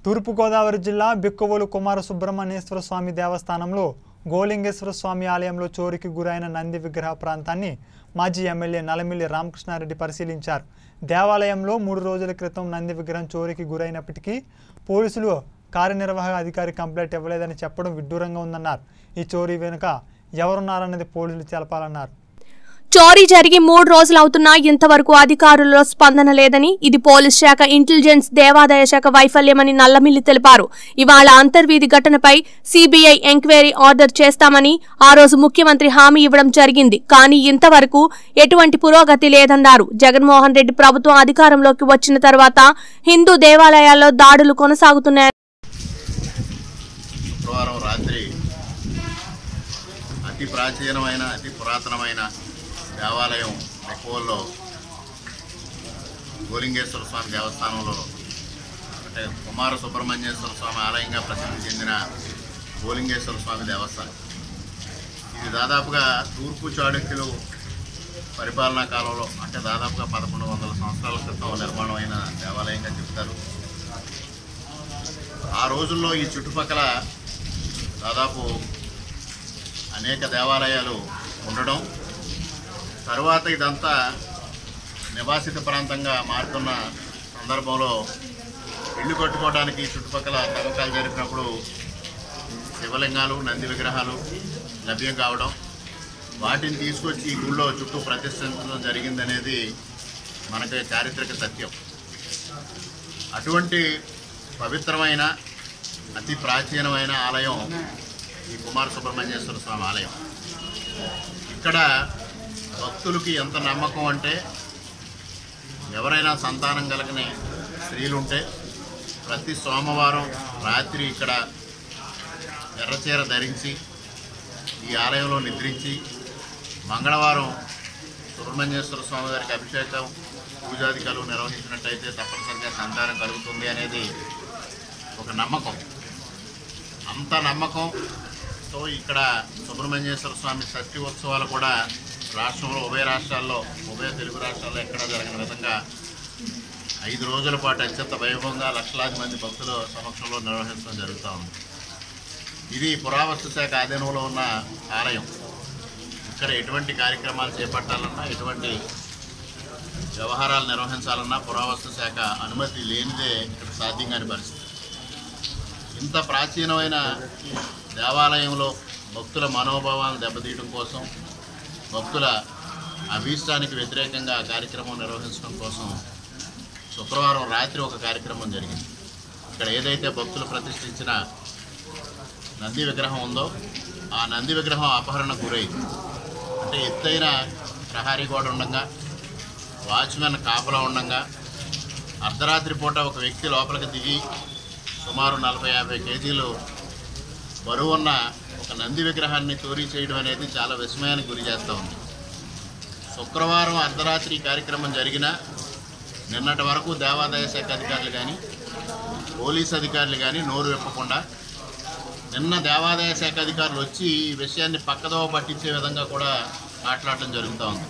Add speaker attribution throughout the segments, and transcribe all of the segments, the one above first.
Speaker 1: తూర్పుగోదావరి జిల్లా బిక్కవోలు కుమార సుబ్రహ్మణ్యేశ్వర స్వామి దేవస్థానంలో గోలింగేశ్వర స్వామి ఆలయంలో చోరీకి గురైన నంది విగ్రహ ప్రాంతాన్ని మాజీ ఎమ్మెల్యే నలమిల్లి రామకృష్ణారెడ్డి పరిశీలించారు దేవాలయంలో మూడు రోజుల క్రితం నంది విగ్రహం చోరీకి గురైనప్పటికీ పోలీసులు కార్యనిర్వాహక అధికారి కంప్లైంట్ ఇవ్వలేదని చెప్పడం విడ్డూరంగా ఉందన్నారు ఈ చోరీ వెనుక ఎవరున్నారన్నది పోలీసులు తెలపాలన్నారు
Speaker 2: చోరీ జరిగి మూడు రోజులవుతున్నా ఇంతవరకు అధికారుల్లో స్పందన లేదని ఇది పోలీస్ శాఖ ఇంటెలిజెన్స్ దేవాదాయ శాఖ వైఫల్యమని నల్లమిల్లి తెలిపారు ఇవాళ అంతర్వీధి ఘటనపై సీబీఐ ఎంక్వైరీ ఆర్డర్ చేస్తామని ఆ రోజు ముఖ్యమంత్రి హామీ ఇవ్వడం జరిగింది కానీ ఇంతవరకు ఎటువంటి పురోగతి లేదన్నారు జగన్మోహన్ రెడ్డి ప్రభుత్వం అధికారంలోకి వచ్చిన తర్వాత హిందూ దేవాలయాల్లో దాడులు కొనసాగుతున్నాయని
Speaker 3: శుక్రవారం రాత్రి అతి ప్రాచీనమైన అతి పురాతనమైన దేవాలయం ఎక్కువలో గోలింగేశ్వర స్వామి దేవస్థానంలో అంటే కుమార సుబ్రహ్మణ్యేశ్వర స్వామి ఆలయంగా ప్రసిద్ధి చెందిన గోలింగేశ్వర స్వామి దేవస్థానం ఇది దాదాపుగా తూర్పు చాళుక్యులు పరిపాలనా కాలంలో అంటే దాదాపుగా పదకొండు వందల సంవత్సరాల క్రితం నిర్మాణం అయిన దేవాలయంగా చెప్తారు ఆ రోజుల్లో ఈ చుట్టుపక్కల దాదాపు అనేక దేవాలయాలు ఉండడం తరువాత ఇదంతా నివాసిత ప్రాంతంగా మారుతున్న సందర్భంలో ఇల్లు కట్టుకోవడానికి చుట్టుపక్కల తవ్వకాలు జరిపినప్పుడు శివలింగాలు నంది విగ్రహాలు లభ్యం కావడం వాటిని తీసుకొచ్చి ఈ గుళ్ళో చుట్టూ ప్రతిష్ఠించడం జరిగిందనేది మనకి చారిత్రక సత్యం అటువంటి పవిత్రమైన అతి ప్రాచీనమైన ఆలయం ఈ కుమార సుబ్రహ్మణ్యేశ్వర స్వామి ఆలయం ఇక్కడ భక్తులకి ఎంత నమ్మకం అంటే ఎవరైనా సంతానం కలిగిన స్త్రీలుంటే ప్రతి సోమవారం రాత్రి ఇక్కడ ఎర్రచీర ధరించి ఈ ఆలయంలో నిద్రించి మంగళవారం సుబ్రహ్మణ్యేశ్వర స్వామి గారికి అభిషేకం పూజాదికాలు నిర్వహించినట్టయితే తప్పనిసరిగా సంతానం కలుగుతుంది అనేది ఒక నమ్మకం అంత నమ్మకంతో ఇక్కడ సుబ్రహ్మణ్యేశ్వర స్వామి షష్ఠి ఉత్సవాలు కూడా రాష్ట్రంలో ఉభయ రాష్ట్రాల్లో ఉభయ తెలుగు రాష్ట్రాల్లో ఎక్కడా జరగని విధంగా ఐదు రోజుల పాటు అత్యంత వైభవంగా లక్షలాది మంది భక్తుల సమక్షంలో నిర్వహించడం జరుగుతూ ఉంది ఇది పురావస్తు శాఖ ఆధీనంలో ఉన్న ఆలయం ఇక్కడ ఎటువంటి కార్యక్రమాలు చేపట్టాలన్నా ఎటువంటి వ్యవహారాలు నిర్వహించాలన్నా పురావస్తు శాఖ అనుమతి లేనిదే ఇక్కడ సాధ్యం కాని పరిస్థితి ఇంత ప్రాచీనమైన దేవాలయంలో భక్తుల మనోభావాలను దెబ్బతీయడం కోసం భక్తుల అభీష్టానికి వ్యతిరేకంగా కార్యక్రమం నిర్వహించడం కోసం శుక్రవారం రాత్రి ఒక కార్యక్రమం జరిగింది ఇక్కడ ఏదైతే భక్తులు ప్రతిష్ఠించిన నంది విగ్రహం ఉందో ఆ నంది విగ్రహం అపహరణ గురైంది అంటే ఎత్తైన ప్రహారీ గోడ ఉండగా వాచ్మెన్ కాపలా ఉండగా అర్ధరాత్రి పూట ఒక వ్యక్తి లోపలికి దిగి సుమారు నలభై యాభై కేజీలు బరువు ఉన్న ఒక నంది విగ్రహాన్ని చోరీ చేయడం అనేది చాలా విస్మయానికి గురి చేస్తూ ఉంది శుక్రవారం అర్ధరాత్రి ఈ కార్యక్రమం జరిగిన నిన్నటి వరకు దేవాదాయ శాఖ అధికారులు కానీ పోలీస్ అధికారులు కానీ నోరు విప్పకుండా నిన్న దేవాదాయ శాఖ అధికారులు వచ్చి ఈ విషయాన్ని పక్కదోవ పట్టించే విధంగా కూడా మాట్లాడటం జరుగుతూ ఉంది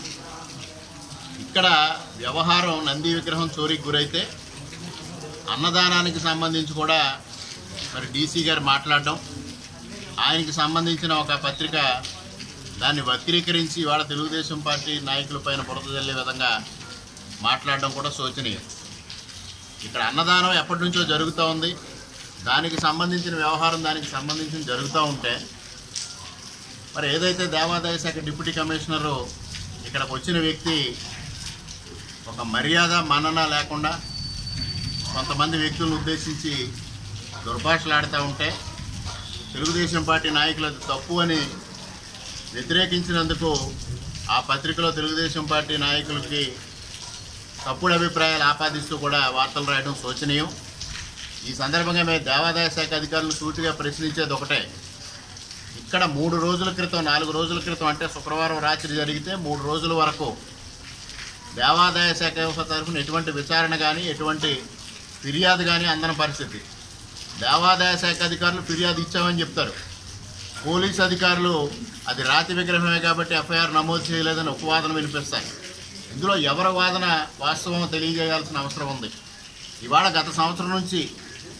Speaker 3: ఇక్కడ వ్యవహారం నంది విగ్రహం చోరీకి గురైతే అన్నదానానికి సంబంధించి కూడా మరి డీసీ గారు మాట్లాడడం ఆయనకి సంబంధించిన ఒక పత్రిక దాన్ని వక్రీకరించి ఇవాళ తెలుగుదేశం పార్టీ నాయకుల పైన బురద జల్లే విధంగా మాట్లాడడం కూడా శోచనీయం ఇక్కడ అన్నదానం ఎప్పటి నుంచో జరుగుతూ ఉంది దానికి సంబంధించిన వ్యవహారం దానికి సంబంధించిన జరుగుతూ ఉంటే మరి ఏదైతే దేవాదాయ శాఖ డిప్యూటీ కమిషనరు ఇక్కడికి వచ్చిన వ్యక్తి ఒక మర్యాద మన్నన లేకుండా కొంతమంది వ్యక్తులను ఉద్దేశించి దుర్భాషలాడుతూ ఉంటే తెలుగుదేశం పార్టీ నాయకులు అది తప్పు అని వ్యతిరేకించినందుకు ఆ పత్రికలో తెలుగుదేశం పార్టీ నాయకులకి తప్పుడు అభిప్రాయాలు ఆపాదిస్తూ కూడా వార్తలు రాయడం శోచనీయం ఈ సందర్భంగా మేము దేవాదాయ శాఖ అధికారులు సూటిగా ప్రశ్నించేది ఒకటే ఇక్కడ మూడు రోజుల క్రితం నాలుగు రోజుల క్రితం అంటే శుక్రవారం రాత్రి జరిగితే మూడు రోజుల వరకు దేవాదాయ శాఖ తరఫున ఎటువంటి విచారణ కానీ ఎటువంటి ఫిర్యాదు కానీ అందని పరిస్థితి దేవాదాయ శాఖ అధికారులు ఫిర్యాదు ఇచ్చామని చెప్తారు పోలీస్ అధికారులు అది రాతి విగ్రహమే కాబట్టి ఎఫ్ఐఆర్ నమోదు చేయలేదని ఉపవాదన వినిపిస్తాయి ఇందులో ఎవరి వాదన వాస్తవం తెలియజేయాల్సిన అవసరం ఉంది ఇవాళ గత సంవత్సరం నుంచి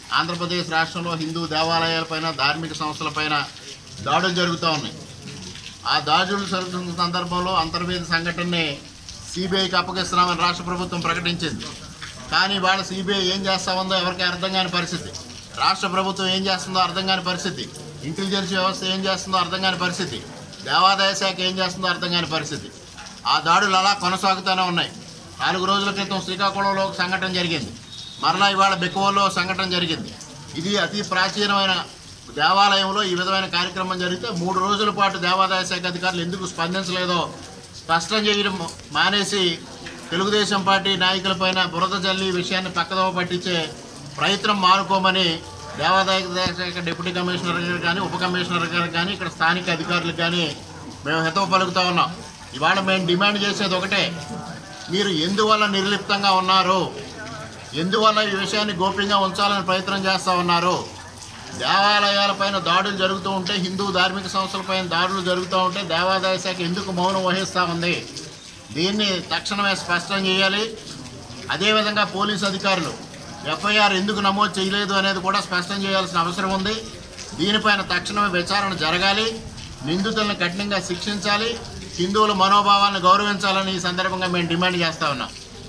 Speaker 3: ఆంధ్రప్రదేశ్ రాష్ట్రంలో హిందూ దేవాలయాలపైన ధార్మిక సంస్థలపైన దాడులు జరుగుతూ ఉన్నాయి ఆ దాడులు జరుగుతున్న సందర్భంలో అంతర్వేది సంఘటనని సిబిఐకి అప్పగిస్తున్నామని రాష్ట్ర ప్రభుత్వం ప్రకటించింది కానీ వాళ్ళ సిబిఐ ఏం చేస్తా ఉందో ఎవరికి అర్థం కాని పరిస్థితి రాష్ట్ర ప్రభుత్వం ఏం చేస్తుందో అర్థం కాని పరిస్థితి ఇంటెలిజెన్స్ వ్యవస్థ ఏం చేస్తుందో అర్థం కాని పరిస్థితి దేవాదాయ శాఖ ఏం చేస్తుందో అర్థం కాని పరిస్థితి ఆ దాడులు అలా కొనసాగుతూనే ఉన్నాయి నాలుగు రోజుల క్రితం శ్రీకాకుళంలో ఒక సంఘటన జరిగింది మరలా ఇవాళ బెక్కువలో సంఘటన జరిగింది ఇది అతి ప్రాచీనమైన దేవాలయంలో ఈ విధమైన కార్యక్రమం జరిగితే మూడు రోజుల పాటు దేవాదాయ శాఖ అధికారులు ఎందుకు స్పందించలేదో స్పష్టం చేయడం మానేసి తెలుగుదేశం పార్టీ నాయకులపైన బురద జల్లి ఈ విషయాన్ని పక్కదోవ పట్టించే ప్రయత్నం మానుకోమని దేవాదాయ శాఖ డిప్యూటీ కమిషనర్ గారు కానీ ఉప కమిషనర్ గారు కానీ ఇక్కడ స్థానిక అధికారులకు కానీ మేము హితవు పలుకుతా ఉన్నాం ఇవాళ మేము డిమాండ్ చేసేది ఒకటే మీరు ఎందువల్ల నిర్లిప్తంగా ఉన్నారు ఎందువల్ల ఈ విషయాన్ని గోప్యంగా ఉంచాలని ప్రయత్నం చేస్తూ ఉన్నారు దేవాలయాలపైన దాడులు జరుగుతూ ఉంటే హిందూ ధార్మిక సంస్థలపైన దాడులు జరుగుతూ ఉంటే దేవాదాయ శాఖ ఎందుకు మౌనం వహిస్తూ ఉంది దీన్ని తక్షణమే స్పష్టం చేయాలి అదేవిధంగా పోలీసు అధికారులు ఎఫ్ఐఆర్ ఎందుకు నమోదు చేయలేదు అనేది కూడా స్పష్టం చేయాల్సిన అవసరం ఉంది దీనిపైన తక్షణమే విచారణ జరగాలి నిందితులను కఠినంగా శిక్షించాలి హిందువుల మనోభావాలను గౌరవించాలని ఈ సందర్భంగా మేము డిమాండ్ చేస్తా ఉన్నాం